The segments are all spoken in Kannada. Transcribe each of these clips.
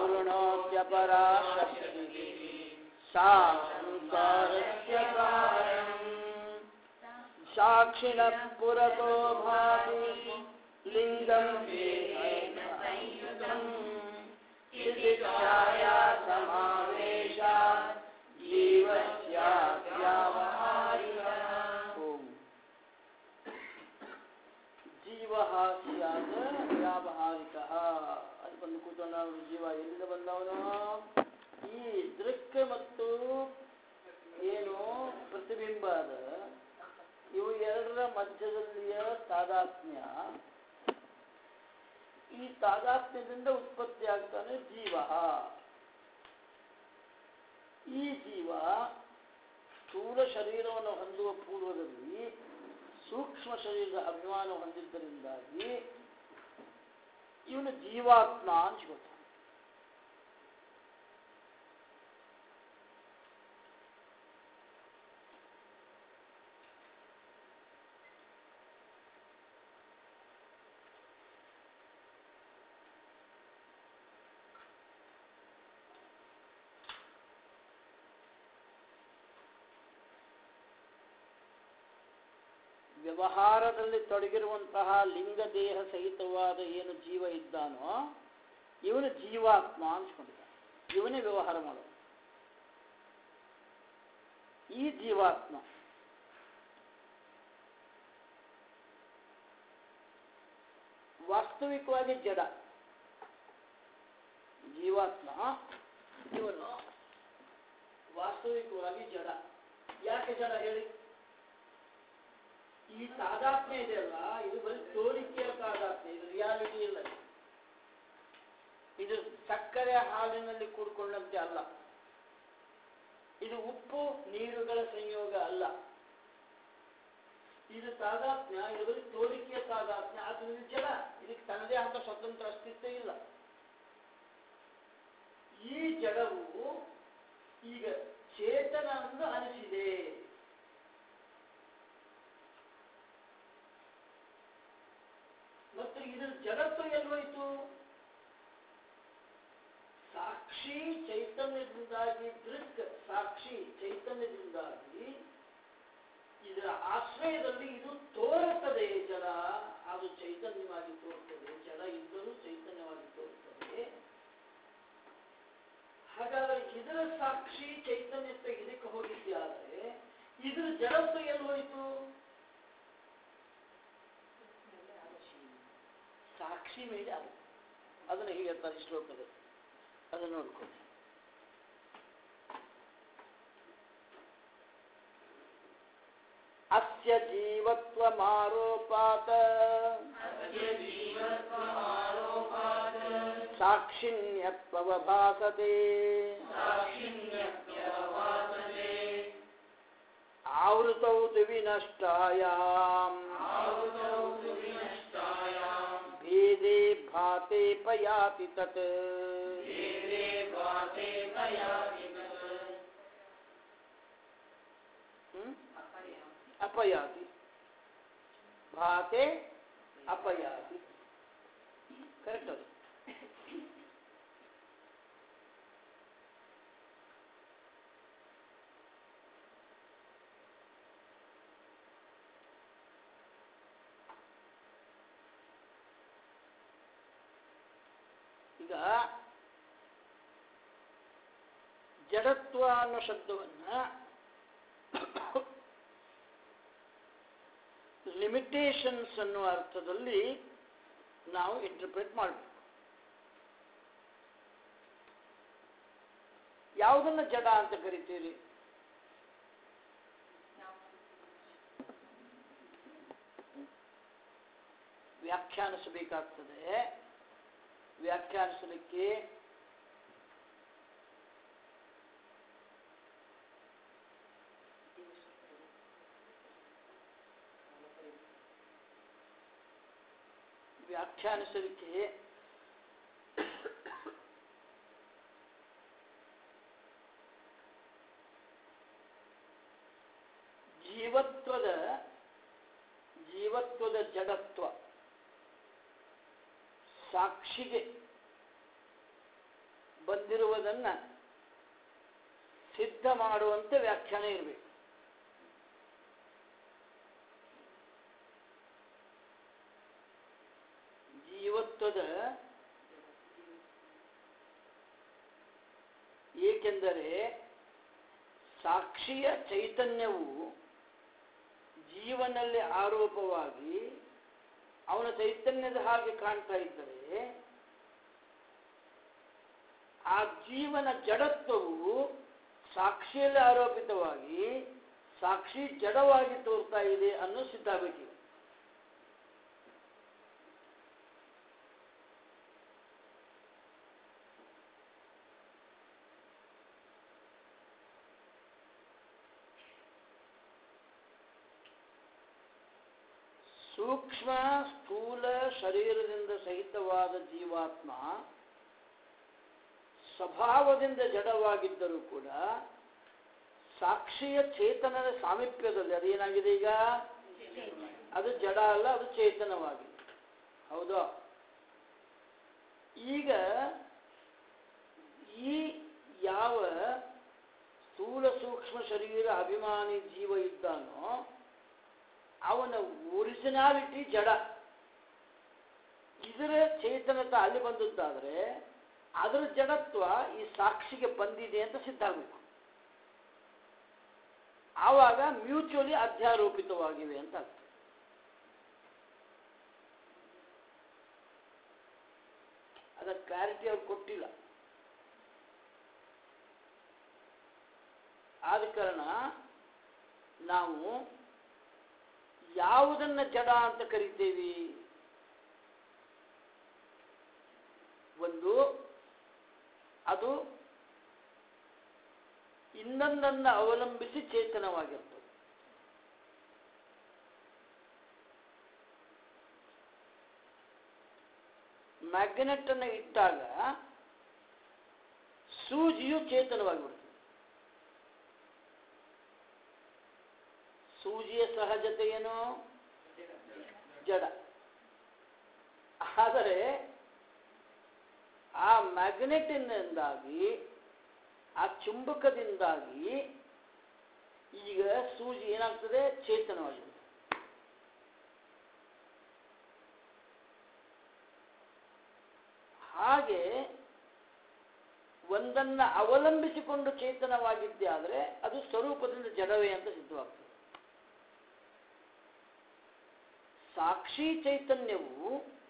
आवृणोत्यपरा शक्तिः सा संसारस्य कारणम् साक्षिणः पुरतो भाति लिङ्गं देहेन संयुतम् चिकित्साया समावेशात् जीवस्याव्यावहारिकः ओम् ಜೀವ ಸ್ಯಾದ ವ್ಯಾವಹಾರಿಕ ಅದು ಬಂದು ಕೂತ್ಕೊಂಡ ಜೀವ ಎಲ್ಲಿಂದ ಬಂದವನು ಈ ದೃಕ್ ಮತ್ತು ಏನು ಪ್ರತಿಬಿಂಬ ಅದ ಇವು ಎರಡರ ಮಧ್ಯದಲ್ಲಿಯ ತಾದಾತ್ಮ್ಯ ಈ ತಾದಾತ್ಮ್ಯದಿಂದ ಉತ್ಪತ್ತಿ ಆಗ್ತಾನೆ ಜೀವ ಈ ಜೀವ ಸ್ಥೂಲ ಶರೀರವನ್ನು ಹೊಂದುವ ಪೂರ್ವದಲ್ಲಿ ಸೂಕ್ಷ್ಮ ಶರೀರದ ಅಭಿಮಾನ ಹೊಂದಿದ್ದರಿಂದಾಗಿ ಇವನು ಜೀವಾತ್ಮ ಅಂತ ಗೊತ್ತಾನೆ ವ್ಯವಹಾರದಲ್ಲಿ ತೊಡಗಿರುವಂತಹ ಲಿಂಗ ದೇಹ ಸಹಿತವಾದ ಏನು ಜೀವ ಇದ್ದಾನೋ ಇವನು ಜೀವಾತ್ಮ ಅನ್ಸ್ಕೊಂಡಿದ್ದಾನೆ ಇವನೇ ವ್ಯವಹಾರ ಮಾಡೋದು ಈ ಜೀವಾತ್ಮ ವಾಸ್ತವಿಕವಾಗಿ ಜಡ ಜೀವಾತ್ಮ ಇವನು ವಾಸ್ತವಿಕವಾಗಿ ಜಡ ಯಾಕೆ ಜಡ ಹೇಳಿ ಈ ತಾದಾತ್ಮ್ಯ ಇದೆಯಲ್ಲ ಇದು ಬರೀ ತೋರಿಕೆಯ ತಾದಾತ್ಮ್ಯ ಇದು ರಿಯಾಲಿಟಿ ಇಲ್ಲ ಇದು. ಇದು ಸಕ್ಕರೆ ಹಾಲಿನಲ್ಲಿ ಕೂಡ್ಕೊಂಡಂತೆ ಅಲ್ಲ ಇದು ಉಪ್ಪು ನೀರುಗಳ ಸಂಯೋಗ ಅಲ್ಲ ಇದು ತಾದಾತ್ಮ್ಯ ಇದು ಬರೀ ತೋರಿಕೆಯ ತಾದಾತ್ಮ್ಯ ಅದು ಇದು ಜಡ ಇದಕ್ಕೆ ತನ್ನದೇ ಆದ ಸ್ವತಂತ್ರ ಅಸ್ತಿತ್ವ ಇಲ್ಲ ಈ ಜಡವು ಈಗ ಚೇತನ ಎಂದು ಅನಿಸಿದೆ ಮತ್ತು ಇದರ ಜಗತ್ತು ಎಲ್ಲೋಯ್ತು ಸಾಕ್ಷಿ ಚೈತನ್ಯದಿಂದಾಗಿ ದೃಕ್ ಸಾಕ್ಷಿ ಚೈತನ್ಯದಿಂದಾಗಿ ಇದರ ಆಶ್ರಯದಲ್ಲಿ ಇದು ತೋರುತ್ತದೆ ಜಡ ಅದು ಚೈತನ್ಯವಾಗಿ ತೋರುತ್ತದೆ ಜಡ ಇದ್ದರೂ ಚೈತನ್ಯವಾಗಿ ತೋರುತ್ತದೆ ಹಾಗಾದ್ರೆ ಇದರ ಸಾಕ್ಷಿ ಚೈತನ್ಯತ್ವ ಇದಕ್ಕೆ ಹೋಗಿದ್ದಾದರೆ ಇದ್ರ ಜಡತ್ವ ಎಲ್ಲಿ ಹೋಯಿತು ಸಾಕ್ಷಿ ಮೇಲೆ ಅದು ಅದನ್ನು ಹೀಗೆ ಹೇಳ್ತಾರೆ ಈ ಶ್ಲೋಕದಲ್ಲಿ ಅದನ್ನು ನೋಡ್ಕೊಳ್ಳಿ ಅಸ್ಯ ಜೀವತ್ವಮಾರೋಪಾತ ಸಾಕ್ಷಿಣ್ಯತ್ವವಭಾಸತೆ ಆವೃತೌ ದ್ವಿನಷ್ಟಾಯಾಮ್ भेदे भाते पयाति तत् हम्म? अपयाति भाते अपयाति ಕರೆಕ್ಟ್ ಅದು ಈಗ ಜಡತ್ವ ಅನ್ನೋ ಶಬ್ದವನ್ನ ಲಿಮಿಟೇಷನ್ಸ್ ಅನ್ನುವ ಅರ್ಥದಲ್ಲಿ ನಾವು ಇಂಟರ್ಪ್ರೆಟ್ ಮಾಡಬೇಕು ಯಾವುದನ್ನ ಜಡ ಅಂತ ಕರಿತೀರಿ ವ್ಯಾಖ್ಯಾನಿಸಬೇಕಾಗ್ತದೆ ವ್ಯಾಖ್ಯಾನಿಸಲಿಕ್ಕೆ ವ್ಯಾಖ್ಯಾನಿಸಲಿಕ್ಕೆ ಜೀವತ್ವದ ಜೀವತ್ವದ ಜಡತ್ವ ಸಾಕ್ಷಿಗೆ ಬಂದಿರುವುದನ್ನ ಸಿದ್ಧ ಮಾಡುವಂತೆ ವ್ಯಾಖ್ಯಾನ ಇರಬೇಕು ಜೀವತ್ವದ ಏಕೆಂದರೆ ಸಾಕ್ಷಿಯ ಚೈತನ್ಯವು ಜೀವನಲ್ಲಿ ಆರೋಪವಾಗಿ ಅವನ ಚೈತನ್ಯದ ಹಾಗೆ ಕಾಣ್ತಾ ಇದ್ದರೆ ಆ ಜೀವನ ಜಡತ್ವವು ಸಾಕ್ಷಿಯಲ್ಲಿ ಆರೋಪಿತವಾಗಿ ಸಾಕ್ಷಿ ಜಡವಾಗಿ ತೋರ್ತಾ ಇದೆ ಅನ್ನೋ ಸಿದ್ಧಾಗಬೇಕಿದೆ ಸೂಕ್ಷ್ಮ ಸ್ಥೂಲ ಶರೀರದಿಂದ ಸಹಿತವಾದ ಜೀವಾತ್ಮ ಸ್ವಭಾವದಿಂದ ಜಡವಾಗಿದ್ದರೂ ಕೂಡ ಸಾಕ್ಷಿಯ ಚೇತನದ ಸಾಮೀಪ್ಯದಲ್ಲಿ ಅದೇನಾಗಿದೆ ಈಗ ಅದು ಜಡ ಅಲ್ಲ ಅದು ಚೇತನವಾಗಿದೆ ಹೌದಾ ಈಗ ಈ ಯಾವ ಸ್ಥೂಲ ಸೂಕ್ಷ್ಮ ಶರೀರ ಅಭಿಮಾನಿ ಜೀವ ಇದ್ದಾನೋ ಅವನ ಒರಿಜಿನಾಲಿಟಿ ಜಡ ಇದರ ಚೇತನತ ಅಲ್ಲಿ ಬಂದದ್ದಾದ್ರೆ ಅದರ ಜಡತ್ವ ಈ ಸಾಕ್ಷಿಗೆ ಬಂದಿದೆ ಅಂತ ಸಿದ್ಧ ಆಗಬೇಕು ಆವಾಗ ಮ್ಯೂಚುವಲಿ ಅಧ್ಯಾರೋಪಿತವಾಗಿವೆ ಅಂತ ಅರ್ಥ ಅದರ ಕ್ಲಾರಿಟಿ ಅವ್ರು ಕೊಟ್ಟಿಲ್ಲ ಆದ ಕಾರಣ ನಾವು ಯಾವುದನ್ನ ಜಡ ಅಂತ ಕರಿತೇವಿ ಒಂದು ಅದು ಇನ್ನೊಂದನ್ನು ಅವಲಂಬಿಸಿ ಚೇತನವಾಗಿರ್ತದೆ ಮ್ಯಾಗ್ನೆಟ್ ಅನ್ನು ಇಟ್ಟಾಗ ಸೂಜಿಯು ಚೇತನವಾಗಿಬಿಡ್ತದೆ ಸೂಜಿಯ ಸಹಜತೆ ಏನು ಜಡ ಆದರೆ ಆ ಮ್ಯಾಗ್ನೆಟಿನಿಂದಾಗಿ ಆ ಚುಂಬಕದಿಂದಾಗಿ ಈಗ ಸೂಜಿ ಏನಾಗ್ತದೆ ಚೇತನವಾಗಿದೆ ಹಾಗೆ ಒಂದನ್ನ ಅವಲಂಬಿಸಿಕೊಂಡು ಚೇತನವಾಗಿದ್ದೆ ಆದರೆ ಅದು ಸ್ವರೂಪದಿಂದ ಜಡವೇ ಅಂತ ಸಿದ್ಧವಾಗ್ತದೆ ಸಾಕ್ಷಿ ಚೈತನ್ಯವು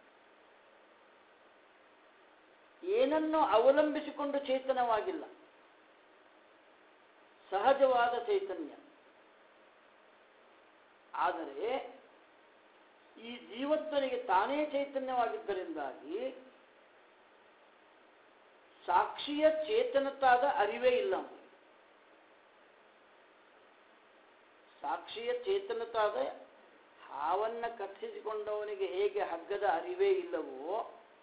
ಏನನ್ನು ಅವಲಂಬಿಸಿಕೊಂಡು ಚೇತನವಾಗಿಲ್ಲ ಸಹಜವಾದ ಚೈತನ್ಯ ಆದರೆ ಈ ಜೀವತ್ವನಿಗೆ ತಾನೇ ಚೈತನ್ಯವಾಗಿದ್ದರಿಂದಾಗಿ ಸಾಕ್ಷಿಯ ಚೇತನತಾದ ಅರಿವೇ ಇಲ್ಲ ಅವನಿಗೆ. ಸಾಕ್ಷಿಯ ಚೇತನತಾದ ಹಾವನ್ನ ಕತ್ತಿಸಿಕೊಂಡವನಿಗೆ ಹೇಗೆ ಹಗ್ಗದ ಅರಿವೇ ಇಲ್ಲವೋ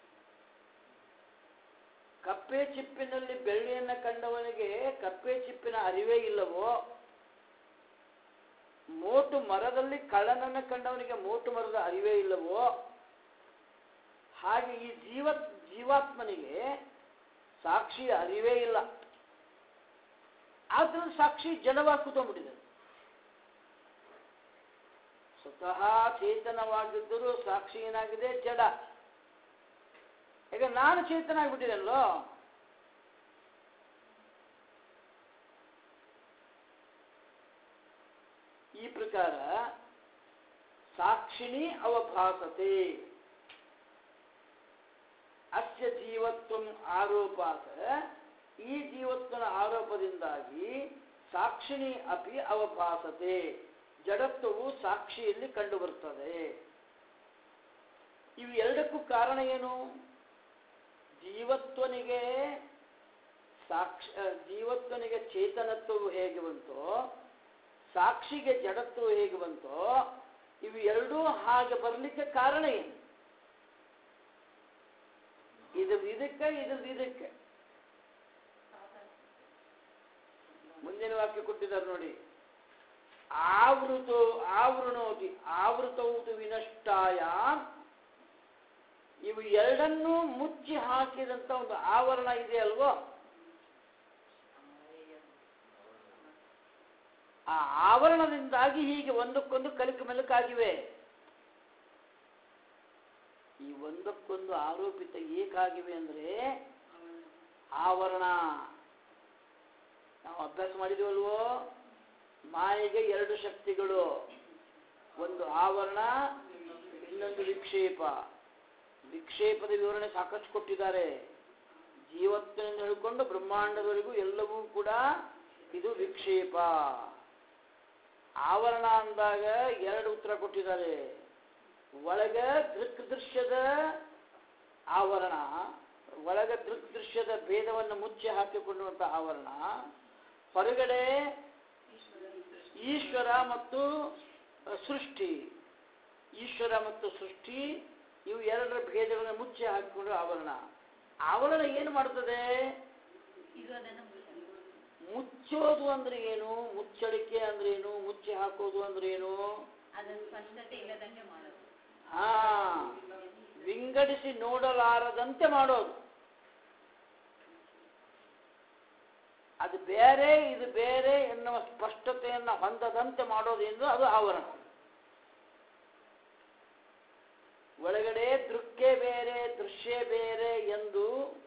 ಕಪ್ಪೆ ಚಿಪ್ಪಿನಲ್ಲಿ ಬೆಳ್ಳಿಯನ್ನು ಕಂಡವನಿಗೆ ಕಪ್ಪೆ ಚಿಪ್ಪಿನ ಅರಿವೇ ಇಲ್ಲವೋ ಮೋಟು ಮರದಲ್ಲಿ ಕಳ್ಳನನ್ನು ಕಂಡವನಿಗೆ ಮೋಟು ಮರದ ಅರಿವೇ ಇಲ್ಲವೋ ಹಾಗೆ ಈ ಜೀವ ಜೀವಾತ್ಮನಿಗೆ ಸಾಕ್ಷಿಯ ಅರಿವೇ ಇಲ್ಲ ಆದ್ರಿಂದ ಸಾಕ್ಷಿ ಜಡವಾಗಿ ಕೂತ್ಕೊಂಡ್ಬಿಟ್ಟಿದೆ ಸ್ವತಃ ಚೇತನವಾಗಿದ್ದರೂ ಸಾಕ್ಷಿ ಏನಾಗಿದೆ ಜಡ ಈಗ ನಾನು ಚೇತನ ಆಗ್ಬಿಟ್ಟಿದೆಲ್ಲೋ ಈ ಪ್ರಕಾರ ಸಾಕ್ಷಿಣಿ ಅವಭಾಸತೆ ಅಸ್ಯ ಜೀವತ್ವ ಆರೋಪಾತ ಈ ಜೀವತ್ವನ ಆರೋಪದಿಂದಾಗಿ ಸಾಕ್ಷಿಣಿ ಅಪಿ ಅವಭಾಸತೆ ಜಡತ್ವವು ಸಾಕ್ಷಿಯಲ್ಲಿ ಕಂಡುಬರುತ್ತದೆ ಇವು ಎರಡಕ್ಕೂ ಕಾರಣ ಏನು ಜೀವತ್ವನಿಗೆ ಸಾಕ್ಷ ಜೀವತ್ವನಿಗೆ ಚೇತನತ್ವವು ಹೇಗೆ ಬಂತೋ ಸಾಕ್ಷಿಗೆ ಜಡತ್ವವು ಹೇಗೆ ಬಂತೋ ಇವು ಎರಡೂ ಹಾಗೆ ಬರಲಿಕ್ಕೆ ಕಾರಣ ಏನು ಇದು ಇದಕ್ಕೆ ಇದು ಇದಕ್ಕೆ ಮುಂದಿನ ವಾಕ್ಯ ಕೊಟ್ಟಿದ್ದಾರೆ ನೋಡಿ ಆವೃತೋ ಆವೃಣೋತಿ ಆವೃತೌತು ವಿನಷ್ಟಾಯ ಇವು ಎರಡ ಎರಡನ್ನೂ ಮುಚ್ಚಿ ಹಾಕಿದಂತ ಒಂದು ಆವರಣ ಇದೆ ಅಲ್ವೋ ಆ ಆವರಣದಿಂದಾಗಿ ಹೀಗೆ ಒಂದಕ್ಕೊಂದು ಕಲಿಕ ಮೆಲುಕಾಗಿವೆ ಈ ಒಂದಕ್ಕೊಂದು ಆರೋಪಿತ ಏಕಾಗಿವೆ ಅಂದ್ರೆ ಆವರಣ ನಾವು ಅಭ್ಯಾಸ ಮಾಡಿದೀವಲ್ವೋ ಮಾಯೆಗೆ ಎರಡು ಶಕ್ತಿಗಳು ಒಂದು ಆವರಣ ಇನ್ನೊಂದು ವಿಕ್ಷೇಪ ವಿಕ್ಷೇಪದ ವಿವರಣೆ ಸಾಕಷ್ಟು ಕೊಟ್ಟಿದ್ದಾರೆ ಜೀವತ್ವದಿಂದ ಹಿಡ್ಕೊಂಡು ಬ್ರಹ್ಮಾಂಡದವರೆಗೂ ಎಲ್ಲವೂ ಕೂಡ ಇದು ವಿಕ್ಷೇಪ ಆವರಣ ಅಂದಾಗ ಎರಡು ಉತ್ತರ ಕೊಟ್ಟಿದ್ದಾರೆ ಒಳಗ ದೃಕ್ ದೃಶ್ಯದ ಆವರಣ ಒಳಗ ದೃಕ್ ದೃಶ್ಯದ ಭೇದವನ್ನು ಮುಚ್ಚಿ ಹಾಕಿಕೊಳ್ಳುವಂತ ಆವರಣ ಹೊರಗಡೆ ಈಶ್ವರ ಮತ್ತು ಸೃಷ್ಟಿ ಈಶ್ವರ ಮತ್ತು ಸೃಷ್ಟಿ ಇವು ಎರಡರ ಭೇದಗಳನ್ನು ಮುಚ್ಚಿ ಹಾಕಿಕೊಂಡು ಆವರಣ ಆವರಣ ಏನು ಮಾಡ್ತದೆ ಇದು ಅದನ್ನು ಮುಚ್ಚಲು. ಮುಚ್ಚೋದು ಅಂದ್ರೆ ಏನು ಮುಚ್ಚಳಿಕೆ ಅಂದ್ರೆ ಏನು ಮುಚ್ಚಿ ಹಾಕೋದು ಅಂದ್ರೆ ಏನು ಅದರ ಸ್ಪಷ್ಟತೆ ಇಲ್ಲದಂತೆ ಮಾಡೋದು ಹಾ ವಿಂಗಡಿಸಿ ನೋಡಲಾರದಂತೆ ಮಾಡೋದು ಅದು ಬೇರೆ ಇದು ಬೇರೆ ಎನ್ನುವ ಸ್ಪಷ್ಟತೆಯನ್ನು ಹೊಂದದಂತೆ ಮಾಡೋದು ಎಂದು ಅದು ಆವರಣ ಒಳಗಡೆ ದೃಕ್ಕೆ ಬೇರೆ ದೃಶ್ಯ ಬೇರೆ ಎಂದು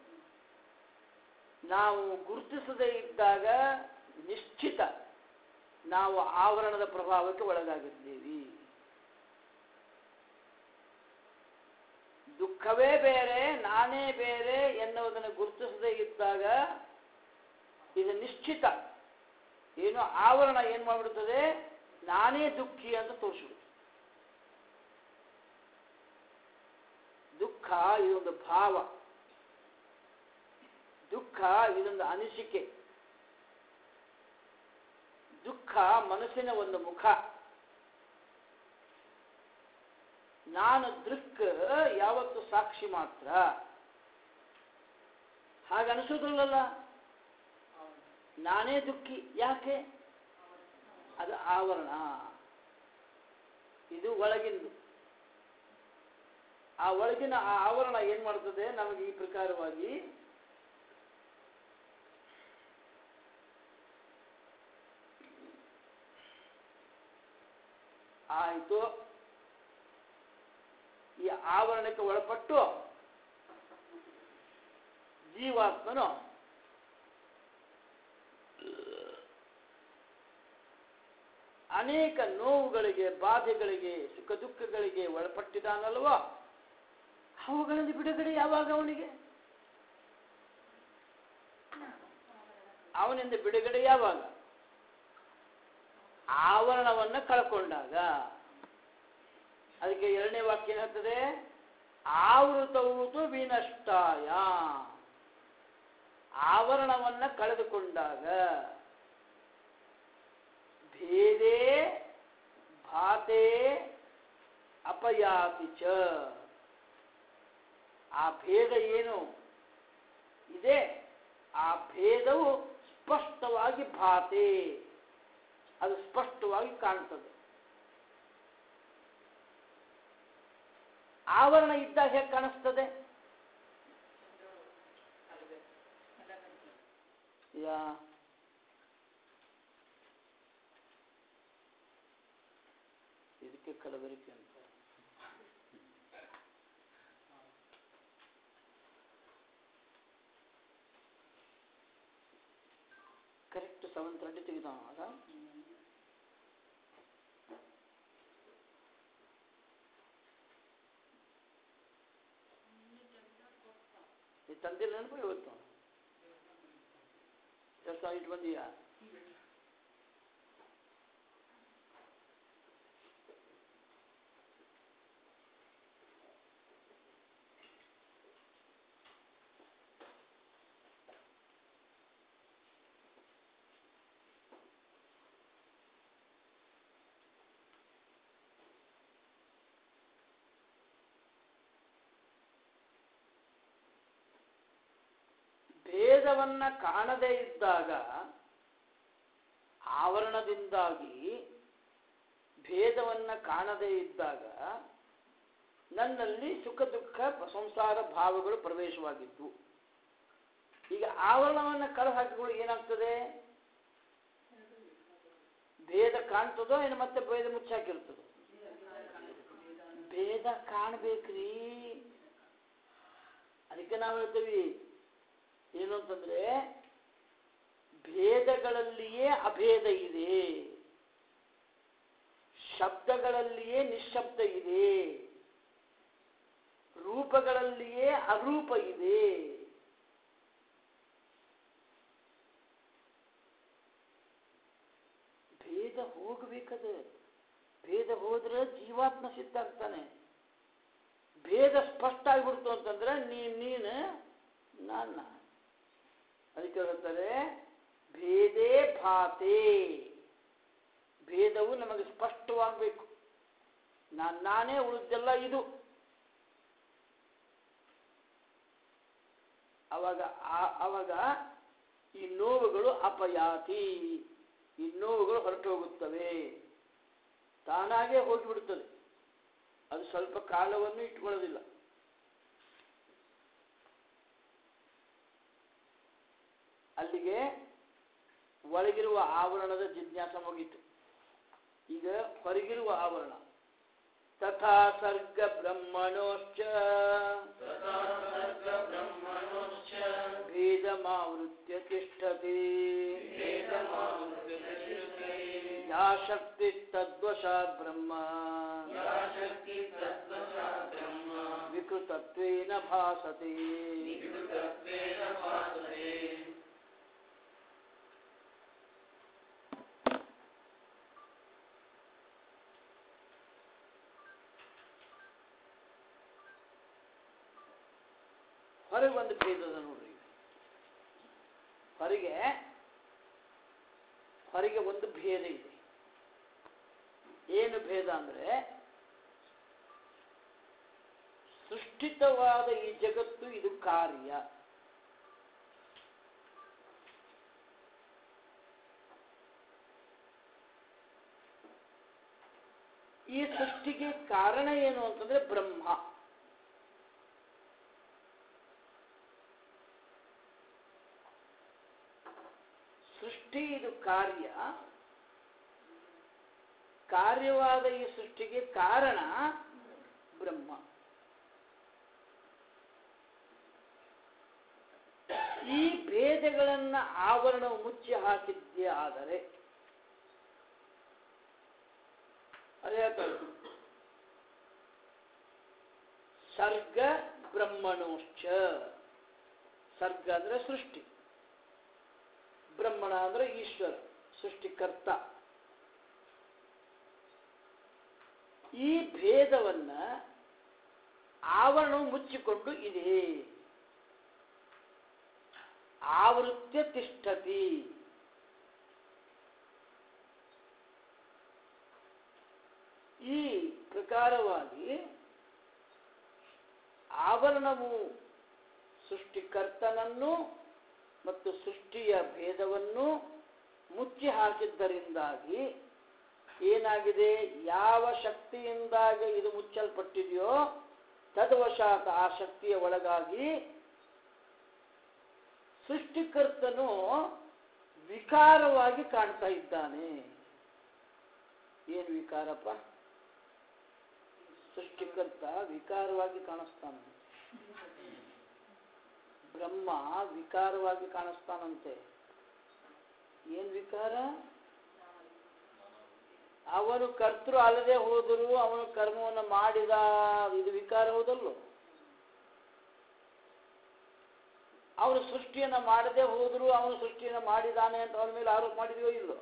ನಾವು ಗುರುತಿಸದೇ ಇದ್ದಾಗ ನಿಶ್ಚಿತ ನಾವು ಆವರಣದ ಪ್ರಭಾವಕ್ಕೆ ಒಳಗಾಗಿದ್ದೀವಿ ದುಃಖವೇ ಬೇರೆ ನಾನೇ ಬೇರೆ ಎನ್ನುವುದನ್ನು ಗುರುತಿಸದೇ ಇದ್ದಾಗ ಇದು ನಿಶ್ಚಿತ ಏನು ಆವರಣ ಏನು ಮಾಡಿಬಿಡ್ತದೆ ನಾನೇ ದುಃಖಿ ಅಂತ ತೋರಿಸ್ಬಿಡುತ್ತೆ ದುಃಖ ಇದೊಂದು ಭಾವ ದುಃಖ ಇದೊಂದು ಅನಿಸಿಕೆ ದುಃಖ ಮನಸ್ಸಿನ ಒಂದು ಮುಖ ನಾನು ದೃಕ್ ಯಾವತ್ತು ಸಾಕ್ಷಿ ಮಾತ್ರ ಹಾಗನಿಸೋದಿಲ್ಲಲ್ಲ ನಾನೇ ದುಃಖಿ ಯಾಕೆ ಅದು ಆವರಣ ಇದು ಒಳಗಿಂದು ಆ ಒಳಗಿನ ಆ ಆವರಣ ಏನ್ ಮಾಡ್ತದೆ ನಮಗೆ ಈ ಪ್ರಕಾರವಾಗಿ ಆಯಿತು ಈ ಆವರಣಕ್ಕೆ ಒಳಪಟ್ಟು ಜೀವಾತ್ಮನು ಅನೇಕ ನೋವುಗಳಿಗೆ ಬಾಧೆಗಳಿಗೆ ಸುಖ ದುಃಖಗಳಿಗೆ ಒಳಪಟ್ಟಿದ್ದಾನಲ್ವೋ ಅವುಗಳಲ್ಲಿ ಬಿಡುಗಡೆ ಯಾವಾಗ ಅವನಿಗೆ ಅವನಿಂದ ಬಿಡುಗಡೆ ಯಾವಾಗ ಆವರಣವನ್ನು ಕಳ್ಕೊಂಡಾಗ ಅದಕ್ಕೆ ಎರಡನೇ ವಾಕ್ಯ ಏನಾಗ್ತದೆ ಆವೃತವುದು ವಿನಷ್ಟಾಯ ಆವರಣವನ್ನ ಕಳೆದುಕೊಂಡಾಗ ಭೇದೇ ಭಾತೆ ಅಪಯಾತಿ ಚ ಆ ಭೇದ ಏನು ಇದೆ ಆ ಭೇದವು ಸ್ಪಷ್ಟವಾಗಿ ಭಾತೆ ಅದು ಸ್ಪಷ್ಟವಾಗಿ ಕಾಣ್ತದೆ ಆವರಣ ಇದ್ದಾಗ ಹೇಗೆ ಕಾಣಿಸ್ತದೆ ಯಾ ಇದಕ್ಕೆ ಕಲಬೆರಕೆ ಅಂತ ಕರೆಕ್ಟ್ ಸೆವೆನ್ ತರ್ಟಿ ತೆಗೆದ ಈ ತಂದಿರ ನೆನಪು ಇವತ್ತು ಎಷ್ಟು ಇಟ್ಟು ಬಂದೀಯಾ ಭೇದವನ್ನ ಕಾಣದೇ ಇದ್ದಾಗ ಆವರಣದಿಂದಾಗಿ ಭೇದವನ್ನ ಕಾಣದೇ ಇದ್ದಾಗ ನನ್ನಲ್ಲಿ ಸುಖ ದುಃಖ ಸಂಸಾರ ಭಾವಗಳು ಪ್ರವೇಶವಾಗಿತ್ತು ಈಗ ಆವರಣವನ್ನು ಕಳೆ ಹಾಕಿಗಳು ಏನಾಗ್ತದೆ ಭೇದ ಕಾಣ್ತದೋ ಏನು ಮತ್ತೆ ಭೇದ ಮುಚ್ಚಾಕಿರ್ತದೋ ಭೇದ ಕಾಣ್ಬೇಕ್ರಿ ಅದಕ್ಕೆ ನಾವು ಹೇಳ್ತೀವಿ ಏನು ಅಂತಂದ್ರೆ ಭೇದಗಳಲ್ಲಿಯೇ ಅಭೇದ ಇದೆ ಶಬ್ದಗಳಲ್ಲಿಯೇ ನಿಶ್ಶಬ್ದ ಇದೆ ರೂಪಗಳಲ್ಲಿಯೇ ಅರೂಪ ಇದೆ ಭೇದ ಹೋಗ್ಬೇಕದ ಭೇದ ಹೋದ್ರೆ ಜೀವಾತ್ಮ ಸಿದ್ಧ ಆಗ್ತಾನೆ ಭೇದ ಸ್ಪಷ್ಟ ಆಗ್ಬಿಡ್ತು ಅಂತಂದ್ರೆ ನೀನ್ ನೀನು ನನ್ನ ಅದಕ್ಕೆ ಹೇಳ್ತಾರೆ ಭೇದೇ ಭಾತೆ ಭೇದವು ನಮಗೆ ಸ್ಪಷ್ಟವಾಗಬೇಕು ನಾನು ನಾನೇ ಉಳಿದೆಲ್ಲ ಇದು ಅವಾಗ ಆ- ಅವಾಗ ಈ ನೋವುಗಳು ಅಪಯಾತಿ ಈ ನೋವುಗಳು ಹೊರಟು ಹೋಗುತ್ತವೆ ತಾನಾಗೇ ಹೋಗಿಬಿಡುತ್ತದೆ ಅದು ಸ್ವಲ್ಪ ಕಾಲವನ್ನು ಇಟ್ಕೊಳ್ಳೋದಿಲ್ಲ ಅಲ್ಲಿಗೆ ಒಳಗಿರುವ ಆವರಣದ ಜಿಜ್ಞಾಸ ಮುಗೀತು ಈಗ ಹೊರಗಿರುವ ಆವರಣ ತಥಾ ಸರ್ಗ ಬ್ರಹ್ಮಣೋಶ್ಚ ಭೇದಮಾವೃತ್ಯ ತಿಷ್ಠತಿ ಯಾ ಶಕ್ತಿ ತದ್ವಶಾತ್ ಬ್ರಹ್ಮ ವಿಕೃತತ್ವೇನ ಭಾಸತೆ ಹೊರಗೆ ಒಂದು ಭೇದದ ನೋಡ್ರಿ ಹೊರಗೆ ಹೊರಗೆ ಒಂದು ಭೇದ ಇದೆ ಏನು ಭೇದ ಅಂದ್ರೆ ಸೃಷ್ಟಿತವಾದ ಈ ಜಗತ್ತು ಇದು ಕಾರ್ಯ ಈ ಸೃಷ್ಟಿಗೆ ಕಾರಣ ಏನು ಅಂತಂದ್ರೆ ಬ್ರಹ್ಮ ಸೃಷ್ಟಿ ಇದು ಕಾರ್ಯ ಕಾರ್ಯವಾದ ಈ ಸೃಷ್ಟಿಗೆ ಕಾರಣ ಬ್ರಹ್ಮ ಈ ಭೇದಗಳನ್ನ ಆವರಣವು ಮುಚ್ಚಿ ಹಾಕಿದ್ದೇ ಆದರೆ ಅದೇ ಹೇಳ್ತಾರೆ. ಸರ್ಗ ಬ್ರಹ್ಮಣೋಶ್ಚ ಸರ್ಗ ಅಂದ್ರೆ ಸೃಷ್ಟಿ ಬ್ರಹ್ಮಣ ಅಂದ್ರೆ ಈಶ್ವರ ಸೃಷ್ಟಿಕರ್ತ ಈ ಭೇದವನ್ನ ಆವರಣವು ಮುಚ್ಚಿಕೊಂಡು ಇದೆ ಆವೃತ್ಯ ತಿಷ್ಠತಿ ಈ ಪ್ರಕಾರವಾಗಿ ಆವರಣವು ಸೃಷ್ಟಿಕರ್ತನನ್ನು ಮತ್ತು ಸೃಷ್ಟಿಯ ಭೇದವನ್ನು ಮುಚ್ಚಿ ಹಾಕಿದ್ದರಿಂದಾಗಿ ಏನಾಗಿದೆ ಯಾವ ಶಕ್ತಿಯಿಂದಾಗಿ ಇದು ಮುಚ್ಚಲ್ಪಟ್ಟಿದೆಯೋ ತದ್ವಶಾತ್ ಆ ಶಕ್ತಿಯ ಒಳಗಾಗಿ ಸೃಷ್ಟಿಕರ್ತನು ವಿಕಾರವಾಗಿ ಕಾಣ್ತಾ ಇದ್ದಾನೆ ಏನು ವಿಕಾರಪ್ಪ ಸೃಷ್ಟಿಕರ್ತ ವಿಕಾರವಾಗಿ ಕಾಣಿಸ್ತಾನೆ ಬ್ರಹ್ಮ ವಿಕಾರವಾಗಿ ಕಾಣಿಸ್ತಾನಂತೆ ಏನ್ ವಿಕಾರ ಅವನು ಕರ್ತೃ ಅಲ್ಲದೆ ಹೋದರೂ ಅವನು ಕರ್ಮವನ್ನು ಮಾಡಿದ ಇದು ವಿಕಾರ ಹೌದಲ್ಲೋ ಅವನು ಸೃಷ್ಟಿಯನ್ನ ಮಾಡದೆ ಹೋದರೂ ಅವನು ಸೃಷ್ಟಿಯನ್ನ ಮಾಡಿದಾನೆ ಅಂತ ಅವನ ಮೇಲೆ ಆರೋಪ ಮಾಡಿದೆಯೋ ಇಲ್ಲೋ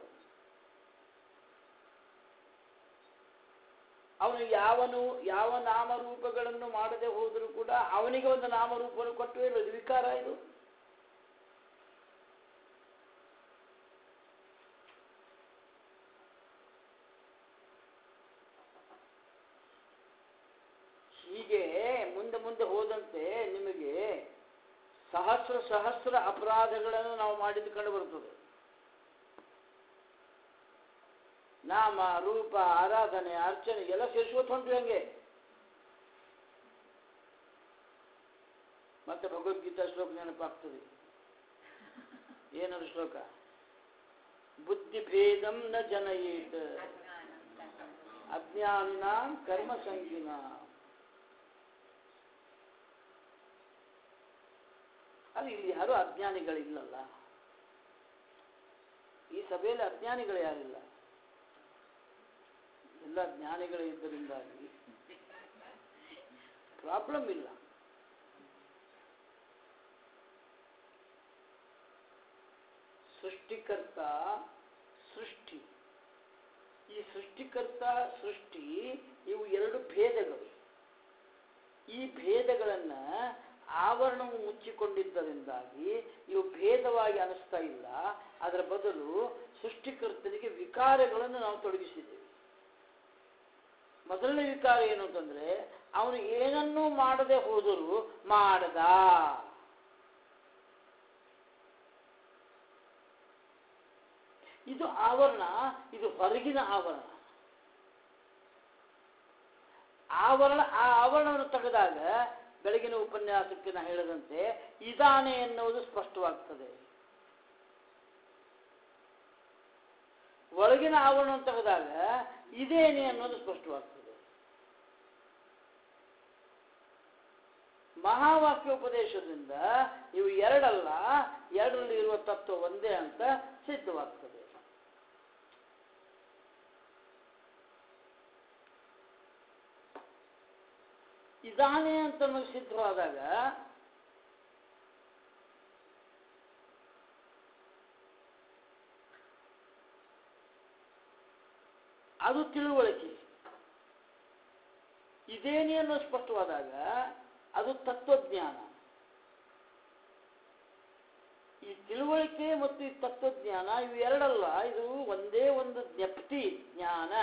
ಅವನು ಯಾವನು ಯಾವ ನಾಮರೂಪಗಳನ್ನು ಮಾಡದೆ ಹೋದರೂ ಕೂಡ ಅವನಿಗೆ ಒಂದು ನಾಮರೂಪವನ್ನು ಕೊಟ್ಟು ಇಲ್ಲ ಇದು ವಿಕಾರ ಇದು ಹೀಗೆ ಮುಂದೆ ಮುಂದೆ ಹೋದಂತೆ ನಿಮಗೆ ಸಹಸ್ರ ಸಹಸ್ರ ಅಪರಾಧಗಳನ್ನು ನಾವು ಮಾಡಿದ್ದು ಕಂಡು ಬರ್ತದೆ ನಾಮ ರೂಪ ಆರಾಧನೆ ಅರ್ಚನೆ ಎಲ್ಲ ಸೇರಿಸ್ಕೊತ ಹೊಂಟ್ವಿ ಹಂಗೆ ಮತ್ತೆ ಭಗವದ್ಗೀತಾ ಶ್ಲೋಕ ನೆನಪಾಗ್ತದೆ ಏನದು ಶ್ಲೋಕ ಬುದ್ಧಿಭೇದಂ ನ ಜನಯೇತ್ ಅಜ್ಞಾನ ಕರ್ಮ. ಅಜ್ಞಾನಿನ ಕರ್ಮ ಸಂಗಿನ ಅದು ಇಲ್ಲಿ ಯಾರು ಅಜ್ಞಾನಿಗಳಿಲ್ಲಲ್ಲ ಈ ಸಭೆಯಲ್ಲಿ ಅಜ್ಞಾನಿಗಳು ಯಾರಿಲ್ಲ ಎಲ್ಲ ಜ್ಞಾನಿಗಳೇ ಇದ್ದರಿಂದಾಗಿ ಪ್ರಾಬ್ಲಮ್ ಇಲ್ಲ ಸೃಷ್ಟಿಕರ್ತ ಸೃಷ್ಟಿ ಈ ಸೃಷ್ಟಿಕರ್ತ ಸೃಷ್ಟಿ ಇವು ಎರಡು ಭೇದಗಳು ಈ ಭೇದಗಳನ್ನ ಆವರಣವು ಮುಚ್ಚಿಕೊಂಡಿದ್ದರಿಂದಾಗಿ ಇವು ಭೇದವಾಗಿ ಅನಿಸ್ತಾ ಇಲ್ಲ ಅದರ ಬದಲು ಸೃಷ್ಟಿಕರ್ತನಿಗೆ ವಿಕಾರಗಳನ್ನು ನಾವು ತೊಡಗಿಸಿದ್ದೇವೆ ಮೊದಲನೇ ವಿಕಾರ ಏನು ಅಂತಂದ್ರೆ ಅವನು ಏನನ್ನೂ ಮಾಡದೆ ಹೋದರೂ ಮಾಡದ ಇದು ಆವರಣ ಇದು ಹೊರಗಿನ ಆವರಣ ಆವರಣ ಆ ಆವರಣವನ್ನು ತೆಗೆದಾಗ ಬೆಳಗಿನ ಉಪನ್ಯಾಸಕ್ಕೆ ನಾ ಹೇಳಿದಂತೆ ಇದಾನೆ ಎನ್ನುವುದು ಸ್ಪಷ್ಟವಾಗ್ತದೆ ಒಳಗಿನ ಆವರಣವನ್ನು ತೆಗೆದಾಗ ಇದೇನೆ ಅನ್ನೋದು ಸ್ಪಷ್ಟವಾಗ್ತದೆ ಮಹಾವಾಕ್ಯೋಪದೇಶದಿಂದ ಇವು ಎರಡಲ್ಲ ಎರಡರಲ್ಲಿ ಇರುವ ತತ್ವ ಒಂದೇ ಅಂತ ಸಿದ್ಧವಾಗ್ತದೆ ಇದಾನೆ ಅಂತ ನಮಗೆ ಸಿದ್ಧವಾದಾಗ ಅದು ತಿಳುವಳಿಕೆ ಇದೇನೆ ಅನ್ನೋ ಸ್ಪಷ್ಟವಾದಾಗ ಅದು ತತ್ವಜ್ಞಾನ ಈ ತಿಳುವಳಿಕೆ ಮತ್ತು ಈ ತತ್ವಜ್ಞಾನ ಇವು ಎರಡಲ್ಲ ಇದು ಒಂದೇ ಒಂದು ಜ್ಞಪ್ತಿ ಜ್ಞಾನ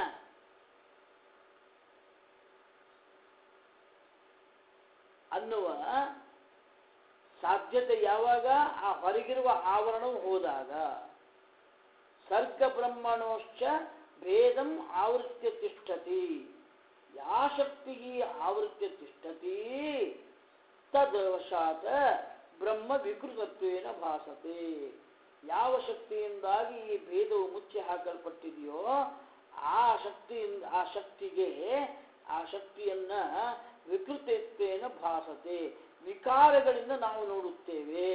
ಅನ್ನುವ ಸಾಧ್ಯತೆ ಯಾವಾಗ ಆ ಹೊರಗಿರುವ ಆವರಣವು ಹೋದಾಗ ಸರ್ಗ ಬ್ರಹ್ಮಣೋಶ್ಚ ಭೇದಂ ಆವೃತ್ಯ ತಿಷ್ಠತಿ ಯಾ ಶಕ್ತಿ ಆವೃತ್ಯ ತಿಷ್ಠತಿ ತದವಶಾತ್ ಬ್ರಹ್ಮ ವಿಕೃತತ್ವೇನ ಭಾಸತೆ ಯಾವ ಶಕ್ತಿಯಿಂದಾಗಿ ಈ ಭೇದವು ಮುಚ್ಚಿ ಹಾಕಲ್ಪಟ್ಟಿದೆಯೋ ಆ ಶಕ್ತಿಯಿಂದ ಆ ಶಕ್ತಿಗೆ ಆ ಶಕ್ತಿಯನ್ನ ವಿಕೃತತ್ವೇನ ಭಾಸತೆ ವಿಕಾರಗಳಿಂದ ನಾವು ನೋಡುತ್ತೇವೆ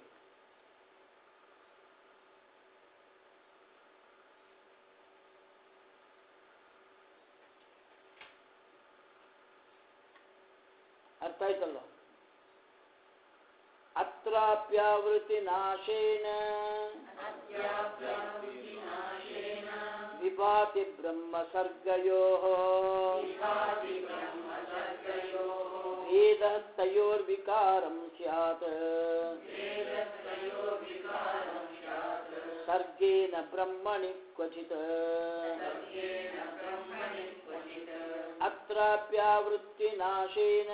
ಅರ್ಥ ಆಯ್ತಲ್ಲ ಅತ್ರಾಪ್ಯಾವೃತಿ ನಾಶೇನ ವಿಭಾತಿ ಬ್ರಹ್ಮ ಸರ್ಗಯೋ ಭೇದ ತಯೋರ್ವಿಕಾರಂ ಸ್ಯಾತ್ ಸರ್ಗೇನ ಬ್ರಹ್ಮಣಿ ಕ್ವಚಿತ್ ಅತ್ರಾಪ್ಯಾವೃತ್ತಿ ನಾಶೇನ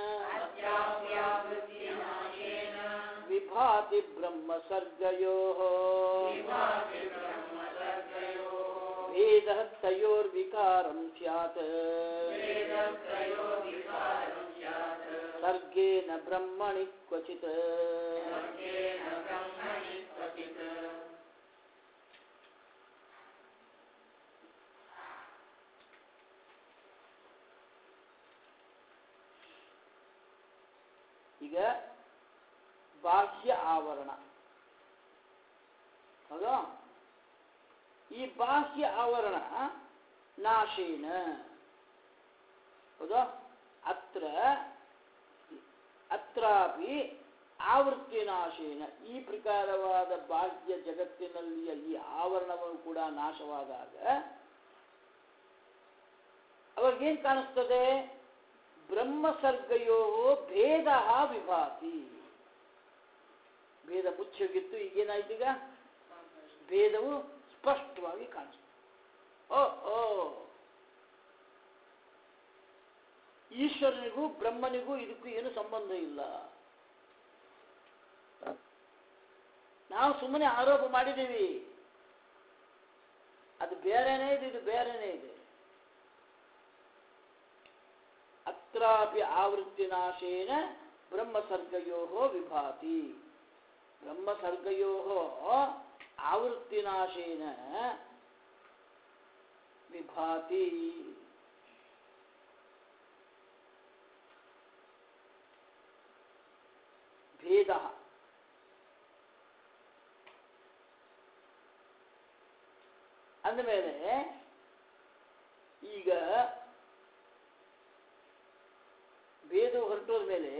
ವಿಭಾತಿ ಬ್ರಹ್ಮ ಸರ್ಗಯೋ ಭೇದ ತಯೋರ್ವಿಕಾರಂ ಸ್ಯಾತ್ ಸರ್ಗೇನ ಬ್ರಹ್ಮಣಿ ಕ್ವಚಿತ್ ಈಗ ಬಾಹ್ಯ ಆವರಣ ಹೌದಾ ಈ ಬಾಹ್ಯ ಆವರಣ ನಾಶೇನ ಹೌದಾ ಅತ್ರ ಅತ್ರಾಪಿ ಆವೃತ್ತಿ ನಾಶೇನ ಈ ಪ್ರಕಾರವಾದ ಬಾಹ್ಯ ಜಗತ್ತಿನಲ್ಲಿಯ ಈ ಆವರಣವನ್ನು ಕೂಡ ನಾಶವಾದಾಗ ಅವಾಗೇನ್ ಕಾಣಿಸ್ತದೆ ಬ್ರಹ್ಮಸರ್ಗಯೋ ಭೇದ ವಿಭಾತಿ ಭೇದ ಮುಚ್ಚೋಗಿತ್ತು ಈಗೇನಾಯ್ತು ಈಗ ಭೇದವು ಸ್ಪಷ್ಟವಾಗಿ ಕಾಣಿಸ್ತದೆ ಓ ಓ ಈಶ್ವರನಿಗೂ ಬ್ರಹ್ಮನಿಗೂ ಇದಕ್ಕೂ ಏನು ಸಂಬಂಧ ಇಲ್ಲ ನಾವು ಸುಮ್ಮನೆ ಆರೋಪ ಮಾಡಿದ್ದೀವಿ ಅದು ಬೇರೆನೇ ಇದೆ ಇದು ಬೇರೆನೇ ಇದೆ ಅತ್ರಾಪಿ ಆವೃತ್ತಿ ನಾಶೇನ ಬ್ರಹ್ಮಸರ್ಗಯೋ ವಿಭಾತಿ ಬ್ರಹ್ಮಸರ್ಗಯೋ ಆವೃತ್ತಿನಾಶೇನ ವಿಭಾತಿ ಭೇದ ಅಂದಮೇಲೆ ಈಗ ಭೇದ ಹೊರಟೋದ ಮೇಲೆ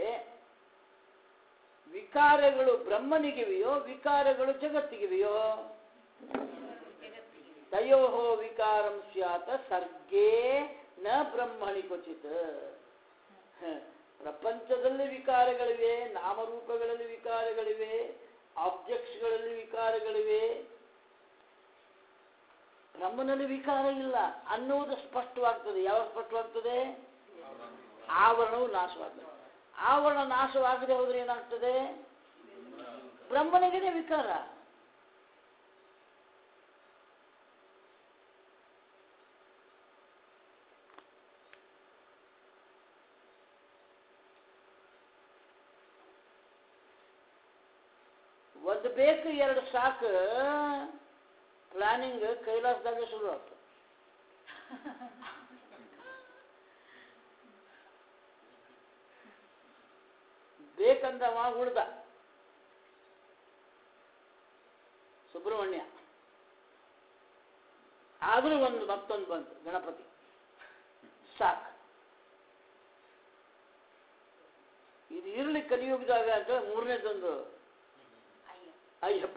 ವಿಕಾರಗಳು ಬ್ರಹ್ಮನಿಗಿವೆಯೋ ವಿಕಾರಗಳು ಜಗತ್ತಿಗಿವೆಯೋ ತಯೋ ವಿಕಾರಂ ಸ್ಯಾತ ಸರ್ಗೇ ನ ಬ್ರಹ್ಮಣಿ ಕ್ವಚಿತ್ ಹ, ಪ್ರಪಂಚದಲ್ಲಿ ವಿಕಾರಗಳಿವೆ ನಾಮರೂಪಗಳಲ್ಲಿ ವಿಕಾರಗಳಿವೆ ಆಬ್ಜೆಕ್ಟ್ಸ್ಗಳಲ್ಲಿ ವಿಕಾರಗಳಿವೆ ಬ್ರಹ್ಮನಲ್ಲಿ ವಿಕಾರ ಇಲ್ಲ ಅನ್ನುವುದು ಸ್ಪಷ್ಟವಾಗ್ತದೆ ಯಾವಾಗ ಸ್ಪಷ್ಟವಾಗ್ತದೆ ಆವರಣವು ನಾಶವಾಗ್ತದೆ ಆವರಣ ನಾಶವಾಗದೆ ಹೋದ್ರೆ ಏನಾಗ್ತದೆ ಬ್ರಹ್ಮನಿಗೆ ವಿಕಾರ ಒಂದು ಬೇಕು ಎರಡು ಸಾಕು ಪ್ಲಾನಿಂಗ್ ಕೈಲಾಸದಾಗ ಶುರು ಆಗ್ತದೆ ಬೇಕಂದವ ಉಳ್ದ ಸುಬ್ರಹ್ಮಣ್ಯ ಆದ್ರೂ ಒಂದು ಮತ್ತೊಂದು ಬಂತು ಗಣಪತಿ ಸಾಕು ಇದು ಇರ್ಲಿ ಕಲಿಯುಗದಾಗ ಅಂತ ಮೂರನೇದೊಂದು ಅಯ್ಯ ಅಯ್ಯಪ್ಪ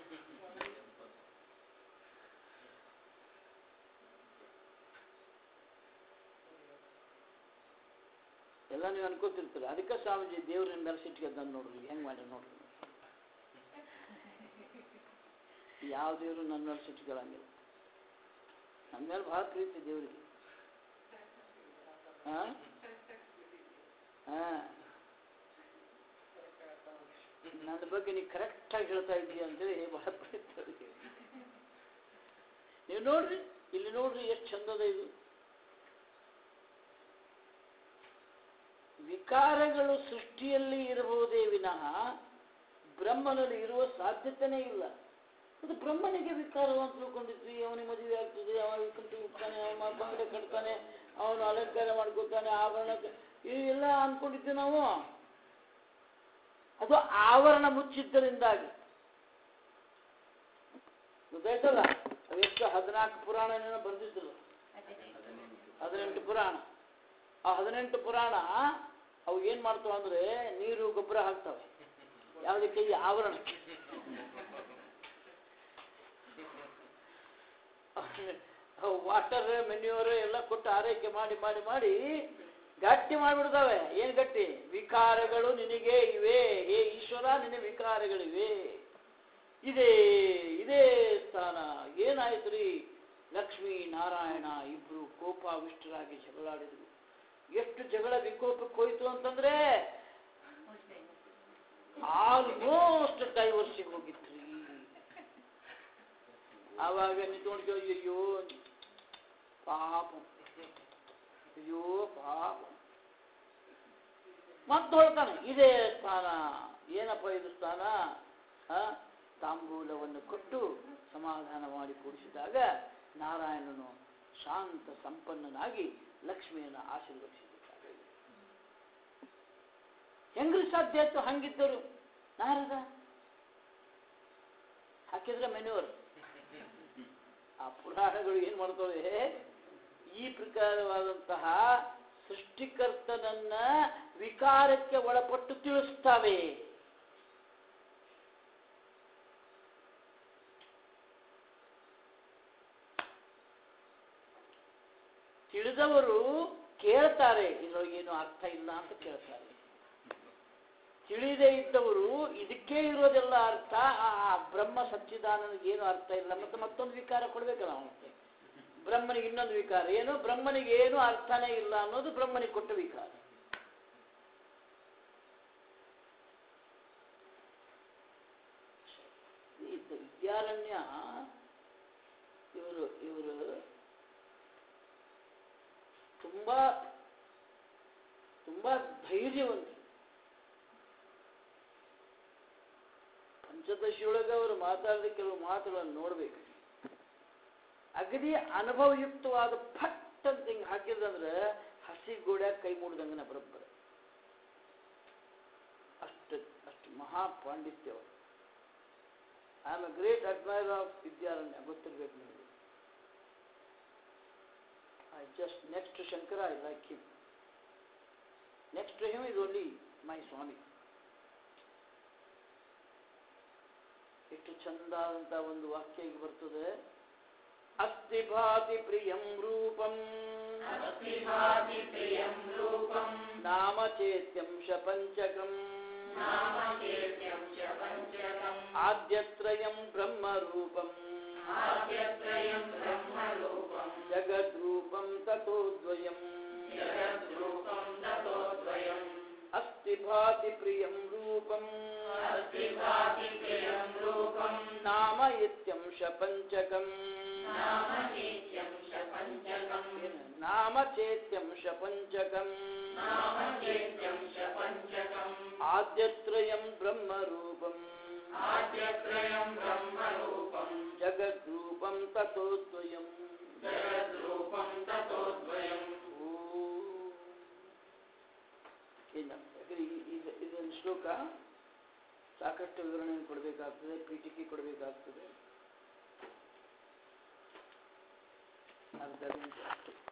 ಎಲ್ಲ ನೀವು ಅನ್ಕೋತಿರ್ತೀರ ಅದಕ್ಕೆ ಸ್ವಾಮೀಜಿ ದೇವ್ರ ಮೇಲೆ ಸಿಟ್ಟಿಗೆ ತಂದು ನೋಡ್ರಿ ಹೆಂಗ್ ಮಾಡಿ ನೋಡ್ರಿ ಯಾವ ದೇವರು ನನ್ನ ಮೇಲೆ ಸಿಟ್ಟಿಗಳಂಗಿಲ್ಲ ನನ್ನ ಮೇಲೆ ಬಹಳ ಪ್ರೀತಿ ದೇವರಿಗೆ ಹಾ ಹಾ ನನ್ನ ಬಗ್ಗೆ ನೀ ಕರೆಕ್ಟಾಗಿ ಹೇಳ್ತಾ ಇದ್ದೀಯ ಅಂತೇಳಿ ಬಹಳ ಪ್ರೀತಿ ಅವ್ರಿಗೆ. ನೀವು ನೋಡ್ರಿ ಇಲ್ಲಿ ನೋಡ್ರಿ ಎಷ್ಟು ಚಂದದ ಇದು ವಿಕಾರಗಳು ಸೃಷ್ಟಿಯಲ್ಲಿ ಇರಬಹುದೇ ವಿನಃ ಬ್ರಹ್ಮನಲ್ಲಿ ಇರುವ ಸಾಧ್ಯತೆನೇ ಇಲ್ಲ ಅದು ಬ್ರಹ್ಮನಿಗೆ ವಿಕಾರ ಅಂತ ತಿಳ್ಕೊಂಡಿದ್ವಿ ಅವನಿಗೆ ಮದುವೆ ಆಗ್ತದೆ ಅವನ ಕಟ್ಟಿ ಹೋಗ್ತಾನೆ ಅವನ ಬಂಗಲೆ ಕಟ್ತಾನೆ ಅವನು ಅಲಂಕಾರ ಮಾಡ್ಕೊತಾನೆ ಆಭರಣ ಇವೆಲ್ಲ ಅನ್ಕೊಂಡಿದ್ವಿ ನಾವು ಅದು ಆವರಣ ಮುಚ್ಚಿದ್ದರಿಂದಾಗಿ ಗೊತ್ತಾಯ್ತಲ್ಲ ಅದೆಷ್ಟು ಹದಿನಾಲ್ಕು ಪುರಾಣ ಏನೋ ಬರೆದಿದ್ರು ಹದಿನೆಂಟು ಪುರಾಣ ಆ ಹದಿನೆಂಟು ಪುರಾಣ ಅವು ಏನ್ ಮಾಡ್ತಾವ ಅಂದ್ರೆ ನೀರು ಗೊಬ್ಬರ ಹಾಕ್ತವೆ ಯಾವುದಕ್ಕೆ ಈ ಆವರಣಕ್ಕೆ ವಾಟರ್ ಮೆನ್ಯೂರ್ ಎಲ್ಲ ಕೊಟ್ಟು ಆರೈಕೆ ಮಾಡಿ ಮಾಡಿ ಮಾಡಿ ಗಟ್ಟಿ ಮಾಡಿಬಿಡ್ತಾವೆ ಏನ್ ಗಟ್ಟಿ ವಿಕಾರಗಳು ನಿನಗೆ ಇವೆ ಹೇ ಈಶ್ವರ ನಿನ್ನ ವಿಕಾರಗಳಿವೆ ಇದೇ ಇದೇ ಸ್ಥಾನ ಏನಾಯ್ತು ರೀ ಲಕ್ಷ್ಮೀ ನಾರಾಯಣ ಇಬ್ರು ಕೋಪಾವಿಷ್ಟರಾಗಿ ಜಗಳಾಡಿದ್ರು ಎಷ್ಟು ಜಗಳ ವಿಕೋಪಕ್ಕೆ ಹೋಯ್ತು ಅಂತಂದ್ರೆ ಆಲ್ಮೋಸ್ಟ್ ಡೈವರ್ಸಿಗೆ ಹೋಗಿತ್ರಿ ಆವಾಗ ನಿಂತ್ಕೊಂಡು ಅಯ್ಯೋ ಪಾಪ ಅಯ್ಯೋ ಪಾಪ ಮತ್ತೆ ಹೊಳ್ತಾನೆ ಇದೇ ಸ್ಥಾನ ಏನಪ್ಪ ಇದು ಸ್ಥಾನ ಆ, ತಾಂಬೂಲವನ್ನು ಕೊಟ್ಟು ಸಮಾಧಾನ ಮಾಡಿ ಕೂಡಿಸಿದಾಗ ನಾರಾಯಣನು ಶಾಂತ ಸಂಪನ್ನನಾಗಿ ಲಕ್ಷ್ಮಿಯನ್ನು ಆಶೀರ್ವದಿಸಿದ್ದಾರೆ ಹೆಂಗ್ರಿ ಸಾಧ್ಯ ಆಯ್ತು ಹಂಗಿದ್ದರು ನಾರದ ಹಾಕಿದ್ರೆ ಮೆನ್ಯೂರ್ ಆ ಪುರಾಣಗಳು ಏನ್ ಮಾಡ್ತವೆ ಈ ಪ್ರಕಾರವಾದಂತಹ ಸೃಷ್ಟಿಕರ್ತನನ್ನ ವಿಕಾರಕ್ಕೆ ಒಳಪಟ್ಟು ತಿಳಿಸ್ತವೆ ತಿಳಿದವರು ಕೇಳ್ತಾರೆ ಇದ್ರೊಳಗೇನು ಅರ್ಥ ಇಲ್ಲ ಅಂತ ಕೇಳ್ತಾರೆ ತಿಳಿದೇ ಇದ್ದವರು ಇದಕ್ಕೆ ಇರೋದೆಲ್ಲ ಅರ್ಥ ಆ ಆ ಬ್ರಹ್ಮ ಸಚ್ಚಿದಾನನಿಗೆ ಏನು ಅರ್ಥ ಇಲ್ಲ ಮತ್ತೆ ಮತ್ತೊಂದು ವಿಕಾರ ಕೊಡ್ಬೇಕಲ್ಲ ಅವನಿಗೆ ಬ್ರಹ್ಮನಿಗೆ ಇನ್ನೊಂದು ವಿಕಾರ ಏನು ಬ್ರಹ್ಮನಿಗೆ ಏನು ಅರ್ಥನೇ ಇಲ್ಲ ಅನ್ನೋದು ಬ್ರಹ್ಮನಿಗೆ ಕೊಟ್ಟ ವಿಕಾರ ಈ ವಿದ್ಯಾರಣ್ಯ ಇವರು ಇವರು ತುಂಬಾ ತುಂಬಾ ಧೈರ್ಯವಂತರು ಪಂಚದಶಿಯೊಳಗೆ ಅವರು ಮಾತಾಡಿದ ಕೆಲವು ಮಾತುಗಳನ್ನು ನೋಡ್ಬೇಕು ಅಗದಿ ಅನುಭವಯುಕ್ತವಾದ ಫಟ್ ಅಂತ ಹಿಂಗೆ ಹಾಕಿದಂದ್ರೆ ಹಸಿ ಗೋಡ್ಯಾಗ ಕೈ ಮೂಡ್ದಂಗನ ಬರೋಬ್ಬರ ಅಷ್ಟು ಅಷ್ಟು ಮಹಾ ಪಾಂಡಿತ್ಯ ಅವರು I am a great admire of Vidyaranya ಗೊತ್ತಿರ್ಬೇಕು ನಿಮಗೆ I just next to Shankara I like him next to him is only my ಸ್ವಾಮಿ ಎಷ್ಟು ಚಂದಾದಂತ ಒಂದು ವಾಕ್ಯ ಈಗ ಬರ್ತದೆ ಅಸ್ತಿ ಭಾತಿ ಪ್ರಿಯಂ ರೂಪಂ ನಾಮ ಚೇತ್ಯಂಶ ಪಂಚಕಂ ಆದ್ಯತ್ರಯಂ ಬ್ರಹ್ಮರೂಪಂ ಜಗದ್ರೂಪಂ ತಥೋದ್ವಯಂ ಅಸ್ತಿ ಭಾತಿ ಪ್ರಿಯಂ ರೂಪಂ ನಾಮ ಇತ್ಯಂಶ ಪಂಚಕಂ ಏನು? ನಾಮ ಚೇತ್ಯಂಶ ಪಂಚಕಂ ಆದ್ಯತ್ರಯಂ ಬ್ರಹ್ಮರೂಪಂ ಜಗದ್ರೂಪಂ ತಥೋದ್ವಯಂ ಓ. ಇಲ್ಲ ಯಾಕಂದ್ರೆ ಈ- ಈ- ಇದೊಂದು ಶ್ಲೋಕ ಸಾಕಷ್ಟು ವಿವರಣೆಯನ್ನು ಕೊಡಬೇಕಾಗ್ತದೆ ಪೀಠಿಕೆ ಕೊಡಬೇಕಾಗ್ತದೆ ಆದ್ದರಿಂದ ಅಷ್ಟೇ